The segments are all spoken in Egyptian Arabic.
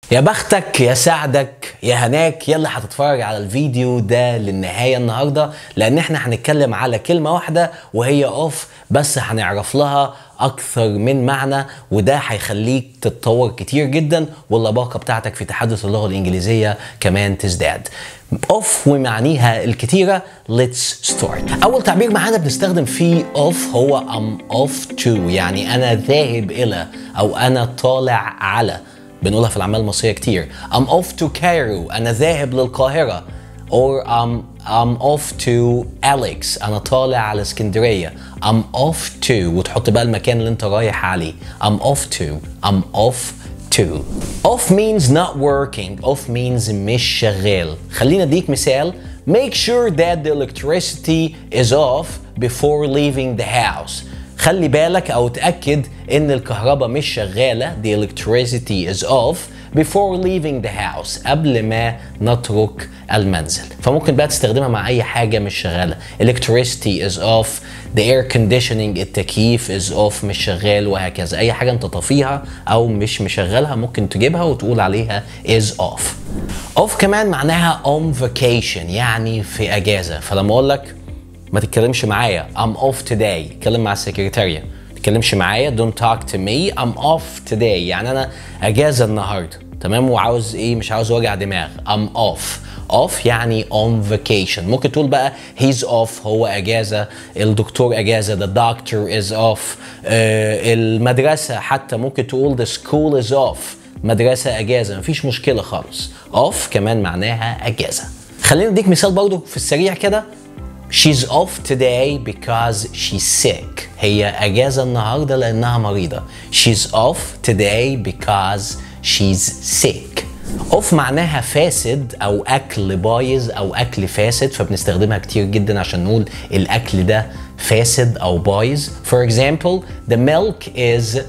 يا بختك يا سعدك يا هناك يلا هتتفرج على الفيديو ده للنهاية النهاردة لأن احنا هنتكلم على كلمة واحدة وهي اوف بس هنعرف لها أكثر من معنى وده هيخليك تتطور كتير جدا واللباقة بتاعتك في تحدث اللغة الإنجليزية كمان تزداد اوف ومعانيها الكتيرة let's start أول تعبير معانا بنستخدم فيه اوف هو I'm off to يعني أنا ذاهب إلى أو أنا طالع على بنقولها في الأعمال المصرية كتير I'm off to Cairo أنا ذاهب للقاهرة or I'm, I'm off to Alex أنا طالع على اسكندرية I'm off to وتحط بقى المكان اللي أنت رايح عليه I'm off to I'm off to off means not working off means مش شغال خلينا اديك مثال make sure that the electricity is off before leaving the house خلي بالك او تأكد ان الكهرباء مش شغالة the electricity is off before leaving the house قبل ما نترك المنزل فممكن بقى تستخدمها مع اي حاجة مش شغالة electricity is off the air conditioning التكييف is off مش شغال وهكذا اي حاجة انت طفيها او مش مشغلها ممكن تجيبها وتقول عليها is off off كمان معناها on vacation يعني في اجازة فلما اقول لك ما تتكلمش معايا I'm off today اتكلم مع السكرتارية ما تتكلمش معايا don't talk to me I'm off today يعني انا اجازة النهاردة تمام وعاوز ايه مش عاوز وجع دماغ I'm off off يعني on vacation ممكن تقول بقى he's off هو اجازة الدكتور اجازة the doctor is off آه المدرسة حتى ممكن تقول the school is off مدرسة اجازة مفيش مشكلة خالص off كمان معناها اجازة خلينا اديك مثال برضو في السريع كده She's off today because she's sick. هي أجازة النهاردة لأنها مريضة. She's off today because she's sick. off معناها فاسد أو أكل بايظ أو أكل فاسد فبنستخدمها كتير جدا عشان نقول الأكل ده فاسد أو بايظ. For example, the milk is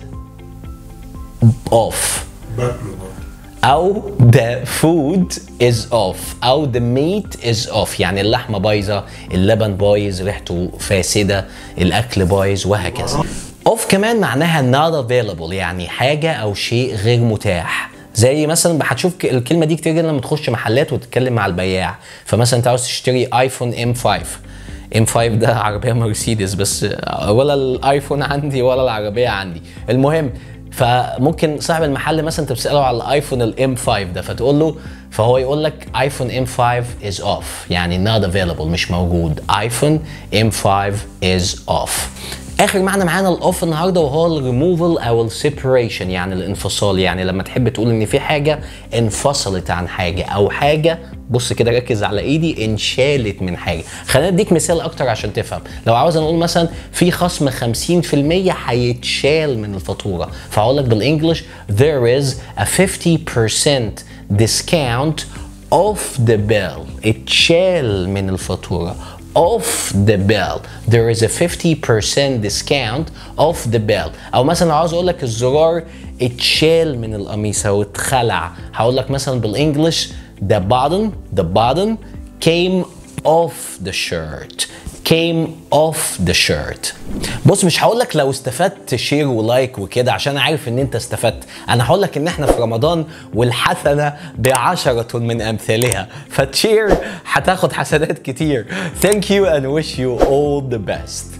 off. او the food is off او the meat is off يعني اللحمه بايظه اللبن بايظ ريحته فاسده الاكل بايظ وهكذا off كمان معناها not available يعني حاجه او شيء غير متاح زي مثلا هتشوف الكلمه دي كتير جدا لما تخش محلات وتتكلم مع البياع فمثلا انت عاوز تشتري ايفون ام 5 ام 5 ده عربيه مرسيدس بس ولا الايفون عندي ولا العربيه عندي المهم فممكن صاحب المحل مثلا انت بتساله على الايفون الام 5 ده فتقول له فهو يقول لك ايفون ام 5 از اوف يعني not available مش موجود ايفون ام 5 از اوف اخر معنى معانا الاوف النهارده وهو الريموفال او السيبريشن يعني الانفصال يعني لما تحب تقول ان في حاجه انفصلت عن حاجه او حاجه بص كده ركز على ايدي انشالت من حاجه خلينا اديك مثال اكتر عشان تفهم لو عاوز نقول مثلا في خصم 50% هيتشال من الفاتوره فهقول لك بالانجلش there is a 50% discount off the bill اتشال من الفاتوره off the bill there is a 50% discount off the bill او مثلا عاوز اقول لك الزرار اتشال من القميصه واتخلع هقول لك مثلا بالانجلش the button the button came off the shirt came off the shirt بص مش هقول لك لو استفدت شير ولايك وكده عشان عارف ان انت استفدت انا هقول لك ان احنا في رمضان والحسنه بعشره من امثالها فتشير هتاخد حسنات كتير thank you and wish you all the best